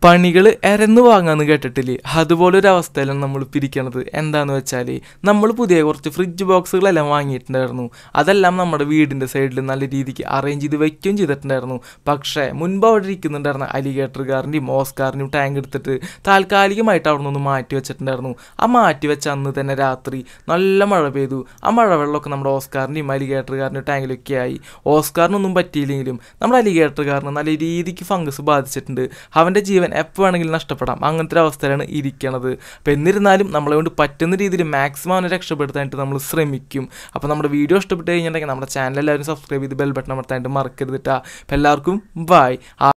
പണികൾ എരന്ന് വാങ്ങാന്ന് കേട്ടിട്ടില്ലേ അതുപോലെ ഒരു അവസ്ഥയിലാണ് നമ്മൾ പിരിക്കണത് എന്താന്ന് വെച്ചാൽ നമ്മൾ പുതിയ കുറച്ച് ഫ്രിഡ്ജ് ബോക്സുകളെല്ലാം വാങ്ങിയിട്ടുണ്ടായിരുന്നു അതെല്ലാം നമ്മുടെ വീടിൻ്റെ സൈഡിൽ നല്ല രീതിക്ക് അറേഞ്ച് ചെയ്ത് വെക്കുകയും ചെയ്തിട്ടുണ്ടായിരുന്നു പക്ഷേ മുൻപ് അവിടെ ഇരിക്കുന്നുണ്ടായിരുന്ന അലിഗേറ്ററുകാരൻ്റെയും ഓസ്കാറിൻ്റെയും ടാങ്ക് എടുത്തിട്ട് താൽക്കാലികമായിട്ട് അവിടെ നിന്ന് മാറ്റി വെച്ചിട്ടുണ്ടായിരുന്നു ആ മാറ്റി വെച്ച അന്ന് തന്നെ രാത്രി നല്ല മഴ പെയ്തു ആ മഴവെള്ളമൊക്കെ നമ്മുടെ ഓസ്കാറിൻ്റെയും അലിഗേറ്ററുകാരൻ്റെയും ടാങ്കിലൊക്കെ ആയി ഓസ്കാറിനൊന്നും പറ്റിയില്ലെങ്കിലും നമ്മുടെ അലിഗേറ്ററുകാരന് നല്ല രീതിക്ക് ഫംഗസ് ബാധിച്ചിട്ടുണ്ട് അവൻ്റെ ജീവൻ എപ്പോൾ വേണമെങ്കിലും നഷ്ടപ്പെടാം അങ്ങനത്തെ ഒരു അവസ്ഥയിലാണ് ഇരിക്കണത് അപ്പോൾ എന്നിരുന്നാലും നമ്മളെ കൊണ്ട് പറ്റുന്ന രീതിയിൽ മാക്സിമം അവനെ രക്ഷപ്പെടുത്താനായിട്ട് നമ്മൾ ശ്രമിക്കും അപ്പോൾ നമ്മുടെ വീഡിയോ ഇഷ്ടപ്പെട്ട് കഴിഞ്ഞിട്ടുണ്ടെങ്കിൽ നമ്മുടെ ചാനൽ എല്ലാവരും സബ്സ്ക്രൈബ് ചെയ്ത് ബെൽ ബട്ടൺ അമർത്താനായിട്ട് മറക്കരുത് കേട്ടോ അപ്പോൾ എല്ലാവർക്കും ബൈ